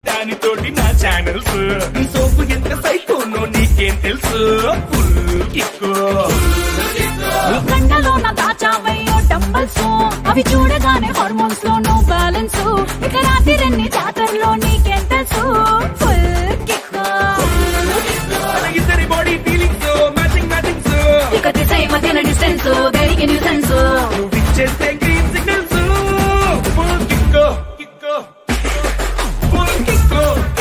దానితోటి నా ఛానల్స్ నీ సోపు ఎంత సైకోనో నీకేం తెలుసు ఫుల్ కిక్కు నీ కండలోన దాచావయ్యో డంబల్స్ అవి చూడగానే హార్మోన్స్ లో నో బ్యాలెన్స్ ఇక రాత్రి జాతరలో నీకేం తెలుసు ఫుల్ కిక్ మన ఇద్దరి బాడీ ఫీలింగ్స్ మ్యాచింగ్ మ్యాచింగ్స్ ఇక దిశ మధ్యన డిస్టెన్స్ దేనికి న్యూసెన్స్ నువ్వు ఇచ్చేస్తే green signals full kick kick full kick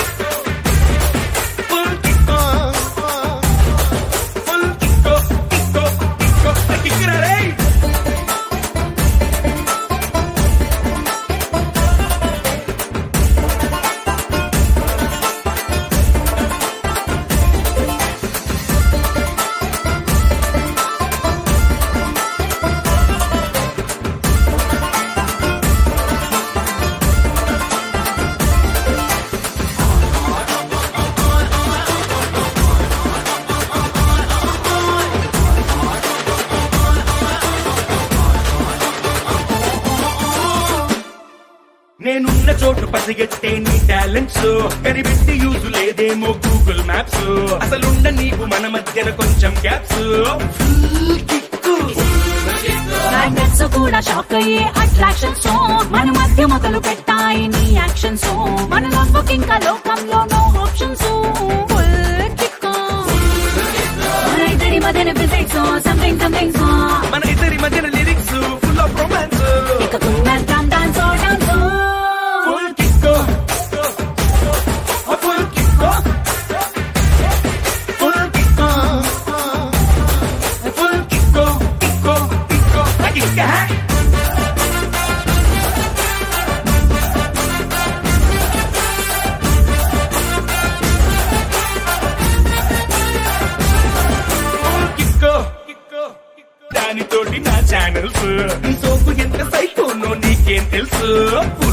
full kick full kick kick kick కిక్కురా రేయ్ నేనున్న చోటు పసిగట్టే నీ టాలెంట్స్ కనిపెట్టి యూజ్ లేదేమో గూగుల్ మ్యాప్స్ అసలుండ నీవు మన మధ్యన కొంచెం గ్యాప్స్ మ్యాగ్నెట్స్ కూడా షాక్ అయ్యే అట్రాక్షన్స్ మన మధ్య మొదలు పెట్టాయి నీ యాక్షన్స్ మన లవ్ ఇంకా లోకంలో నో ఆప్షన్స్ ఫుల్ కిక్ మన ఇద్దరి మధ్యన ఫిజిక్స్ సంథింగ్ సంథింగ్ మన ఇద్దరి మధ్యన లిరిక్స్ ఫుల్ ఆఫ్ రొమాన్స్ ఇక కుమ్మేద్దాం dance dance full kick full kick full kick full kick kick kick kick కిక్కో దానితోటి నా ఛానల్స్ నీ సోపు ఎంత సైకోనో నీకేం తెలుసు